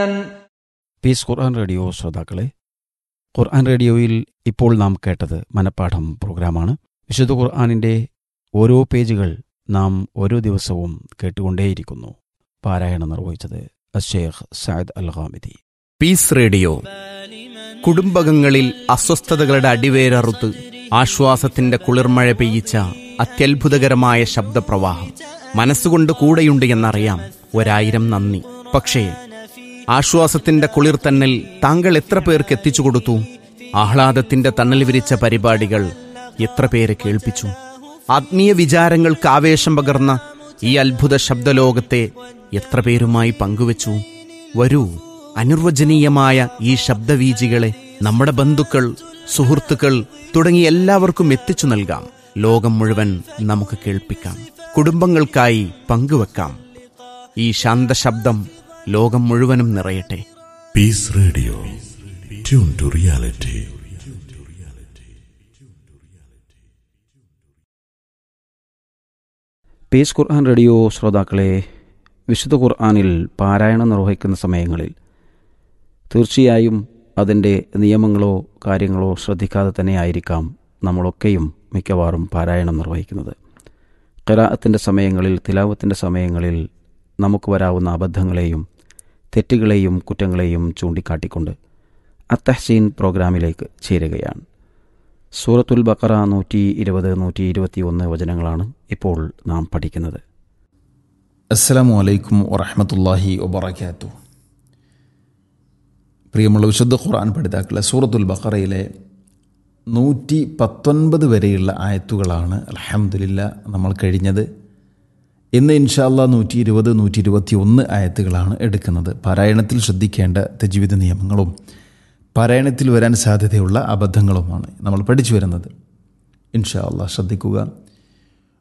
القرآن piece Quran radio ശ്രോതാക്കളെ ഖുർആൻ റേഡിയോയിൽ ഇപ്പോൾ നാം കേട്ടത് മനപ്പാഠം പ്രോഗ്രാമാണ് വിശുദ്ധ ഖുർആാനിൻ്റെ ഓരോ പേജുകൾ നാം ഓരോ ദിവസവും കേട്ടുകൊണ്ടേയിരിക്കുന്നു പാരായണം നിർവഹിച്ചത് അഷേഖ് Sayed Al Hamidi peace radio കുടുംബകങ്ങളിൽ അസ്വസ്ഥതകളുടെ അടിവേരറുത്ത് ആശ്വാസത്തിന്റെ കുളിർമഴ പെയ്യിച്ച അത്യത്ഭുതകരമായ ശബ്ദപ്രവാഹം മനസ്സുകൊണ്ട് കൂടെയുണ്ട് എന്നറിയാം ഒരായിരം നന്ദി പക്ഷേ ആശ്വാസത്തിന്റെ കുളിർത്തന്നൽ താങ്കൾ എത്ര പേർക്ക് എത്തിച്ചു കൊടുത്തു ആഹ്ലാദത്തിന്റെ തണൽ വിരിച്ച പരിപാടികൾ എത്ര പേരെ കേൾപ്പിച്ചു ആത്മീയ വിചാരങ്ങൾക്ക് ആവേശം പകർന്ന ഈ അത്ഭുത ശബ്ദലോകത്തെ എത്ര പേരുമായി പങ്കുവച്ചു വരൂ അനിർവചനീയമായ ഈ ശബ്ദവീജികളെ നമ്മുടെ ബന്ധുക്കൾ സുഹൃത്തുക്കൾ തുടങ്ങി എല്ലാവർക്കും എത്തിച്ചു നൽകാം ലോകം മുഴുവൻ നമുക്ക് കേൾപ്പിക്കാം കുടുംബങ്ങൾക്കായി പങ്കുവെക്കാം ഈ ശാന്തശബ്ദം ലോകം മുഴുവനും നിറയട്ടെ Peace Radio. Tune to reality. Peace Quran radio ശ്രോതാക്കളെ വിശുദ്ധ ഖുർആാനിൽ പാരായണം നിർവഹിക്കുന്ന സമയങ്ങളിൽ തീർച്ചയായും അതിൻ്റെ നിയമങ്ങളോ കാര്യങ്ങളോ ശ്രദ്ധിക്കാതെ തന്നെ ആയിരിക്കാം നമ്മളൊക്കെയും മിക്കവാറും പാരായണം നിർവഹിക്കുന്നത് ഖിറാഅത്തിൻ്റെ സമയങ്ങളിൽ തിലാവത്തിൻ്റെ സമയങ്ങളിൽ നമുക്ക് വരാവുന്ന അബദ്ധങ്ങളെയും തെറ്റുകളെയും കുറ്റങ്ങളെയും ചൂണ്ടിക്കാട്ടിക്കൊണ്ട് അത്തഹ്സീൻ പ്രോഗ്രാമിലേക്ക് ചേരുകയാണ് സൂറത്തുൽ ബക്കറ നൂറ്റി ഇരുപത് നൂറ്റി ഇരുപത്തി ഒന്ന് വചനങ്ങളാണ് ഇപ്പോൾ നാം പഠിക്കുന്നത് അസ്സലാമു അലൈക്കും വറഹമത്തല്ലാഹി വബറകാത്തു പ്രിയമുള്ള വിശുദ്ധ ഖുർആൻ പഠിതാക്കളെ സൂറത്തുൽ ബഖറയിലെ നൂറ്റി പത്തൊൻപത് വരെയുള്ള ആയത്തുകളാണ് അലഹമുല്ല നമ്മൾ കഴിഞ്ഞത് ഇന്ന് ഇൻഷാല്ല നൂറ്റി ഇരുപത് നൂറ്റി ഇരുപത്തി ഒന്ന് ആയത്തുകളാണ് എടുക്കുന്നത് പാരായണത്തിൽ ശ്രദ്ധിക്കേണ്ട തജ്വീദ് നിയമങ്ങളും പാരായണത്തിൽ വരാൻ സാധ്യതയുള്ള അബദ്ധങ്ങളുമാണ് നമ്മൾ പഠിച്ചു വരുന്നത് ഇൻഷാ അള്ളാഹ് ശ്രദ്ധിക്കുക